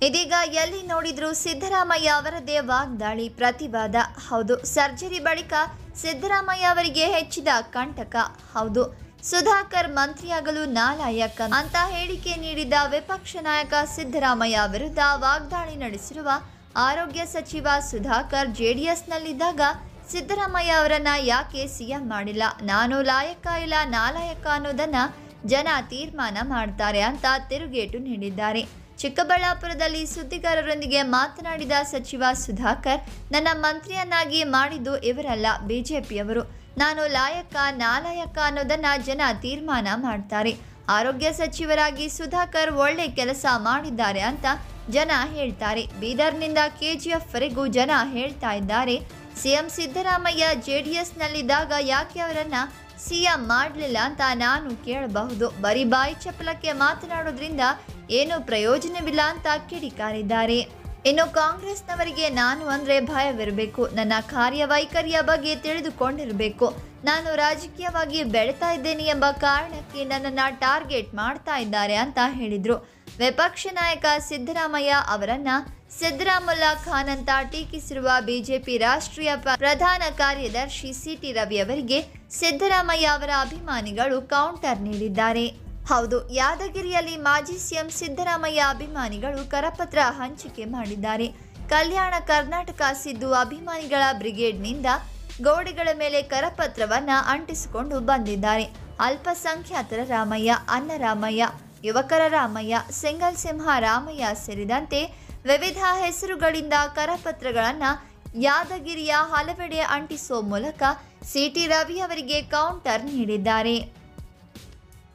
ಇದೀಗ ಎಲ್ಲಿ ನೋಡಿದ್ರು ಸಿದ್ದರಾಮಯ್ಯ ಅವರದೇ ವಾಗ್ದಾಳಿ ಪ್ರತಿವಾದ ಹೌದು ಸರ್ಜರಿ ಬಳಿಕ ಸಿದ್ದರಾಮಯ್ಯ ಅವರಿಗೆ ಹೆಚ್ಚಿದ ಕಂಟಕ ಹೌದು ಸುಧಾಕರ್ ಮಂತ್ರಿಯಾಗಲು ನಾಲಾಯಕ ಅಂತ ಹೇಳಿಕೆ ನೀಡಿದ ವಿಪಕ್ಷ ನಾಯಕ ಸಿದ್ದರಾಮಯ್ಯ ವಿರುದ್ಧ ವಾಗ್ದಾಳಿ ನಡೆಸಿರುವ ಆರೋಗ್ಯ ಸಚಿವ ಸುಧಾಕರ್ ಜೆಡಿಎಸ್ನಲ್ಲಿದ್ದಾಗ ಸಿದ್ದರಾಮಯ್ಯ ಅವರನ್ನ ಯಾಕೆ ಸಿಎಂ ಮಾಡಿಲ್ಲ ನಾನು ಲಾಯಕ ಇಲ್ಲ ನಾಲಾಯಕ ಅನ್ನೋದನ್ನ ಜನ ತೀರ್ಮಾನ ಮಾಡ್ತಾರೆ ಅಂತ ತಿರುಗೇಟು ನೀಡಿದ್ದಾರೆ ಚಿಕ್ಕಬಳ್ಳಾಪುರದಲ್ಲಿ ಸುದ್ದಿಗಾರರೊಂದಿಗೆ ಮಾತನಾಡಿದ ಸಚಿವ ಸುಧಾಕರ್ ನನ್ನ ಮಂತ್ರಿಯನ್ನಾಗಿ ಮಾಡಿದ್ದು ಇವರಲ್ಲ ಬಿಜೆಪಿಯವರು ನಾನು ಲಾಯಕ ನಾಲಾಯಕ ಅನ್ನೋದನ್ನ ಜನ ತೀರ್ಮಾನ ಮಾಡ್ತಾರೆ ಆರೋಗ್ಯ ಸಚಿವರಾಗಿ ಸುಧಾಕರ್ ಒಳ್ಳೆ ಕೆಲಸ ಮಾಡಿದ್ದಾರೆ ಅಂತ ಜನ ಹೇಳ್ತಾರೆ ಬೀದರ್ನಿಂದ ಕೆಜಿಎಫ್ ವರೆಗೂ ಜನ ಹೇಳ್ತಾ ಇದ್ದಾರೆ ಸಿಎಂ ಸಿದ್ದರಾಮಯ್ಯ ಜೆಡಿಎಸ್ನಲ್ಲಿದ್ದಾಗ ಯಾಕೆ ಅವರನ್ನ ಸಿಎಂ ಮಾಡಲಿಲ್ಲ ಅಂತ ನಾನು ಕೇಳಬಹುದು ಬರೀ ಬಾಯಿ ಚಪಲಕ್ಕೆ ಮಾತನಾಡೋದ್ರಿಂದ ಏನು ಪ್ರಯೋಜನವಿಲ್ಲ ಅಂತ ಕಿಡಿಕಾರಿದ್ದಾರೆ ಇನ್ನು ಕಾಂಗ್ರೆಸ್ನವರಿಗೆ ನಾನು ಅಂದ್ರೆ ಭಯವಿರಬೇಕು ನನ್ನ ಕಾರ್ಯವೈಖರಿಯ ಬಗ್ಗೆ ತಿಳಿದುಕೊಂಡಿರಬೇಕು ನಾನು ರಾಜಕೀಯವಾಗಿ ಬೆಳೀತಾ ಇದ್ದೇನೆ ಎಂಬ ಕಾರಣಕ್ಕೆ ನನ್ನನ್ನು ಟಾರ್ಗೆಟ್ ಮಾಡ್ತಾ ಇದ್ದಾರೆ ಅಂತ ಹೇಳಿದ್ರು ವಿಪಕ್ಷ ನಾಯಕ ಸಿದ್ದರಾಮಯ್ಯ ಅವರನ್ನ ಸಿದ್ದರಾಮುಲ್ಲಾ ಖಾನ್ ಅಂತ ಟೀಕಿಸಿರುವ ಬಿಜೆಪಿ ರಾಷ್ಟ್ರೀಯ ಪ- ಪ್ರಧಾನ ಕಾರ್ಯದರ್ಶಿ ಸಿಟಿ ರವಿ ಅವರಿಗೆ ಸಿದ್ದರಾಮಯ್ಯ ಅವರ ಅಭಿಮಾನಿಗಳು ಕೌಂಟರ್ ನೀಡಿದ್ದಾರೆ ಹೌದು ಯಾದಗಿರಿಯಲ್ಲಿ ಮಾಜಿ ಸಿಎಂ ಸಿದ್ದರಾಮಯ್ಯ ಅಭಿಮಾನಿಗಳು ಕರಪತ್ರ ಹಂಚಿಕೆ ಮಾಡಿದ್ದಾರೆ ಕಲ್ಯಾಣ ಕರ್ನಾಟಕ ಸಿದ್ದು ಅಭಿಮಾನಿಗಳ ಬ್ರಿಗೇಡ್ನಿಂದ ಗೋಡೆಗಳ ಮೇಲೆ ಕರಪತ್ರವನ್ನ ಅಂಟಿಸಿಕೊಂಡು ಬಂದಿದ್ದಾರೆ ಅಲ್ಪಸಂಖ್ಯಾತರ ರಾಮಯ್ಯ ಅನ್ನರಾಮಯ್ಯ ಯುವಕರ ರಾಮಯ್ಯ ಸಿಂಗಲ್ ಸಿಂಹ ರಾಮಯ್ಯ ಸೇರಿದಂತೆ ವಿವಿಧ ಹೆಸರುಗಳಿಂದ ಕರಪತ್ರಗಳನ್ನು ಯಾದಗಿರಿಯ ಹಲವೆಡೆ ಅಂಟಿಸುವ ಮೂಲಕ ಸಿಟಿ ರವಿ ಅವರಿಗೆ ಕೌಂಟರ್ ನೀಡಿದ್ದಾರೆ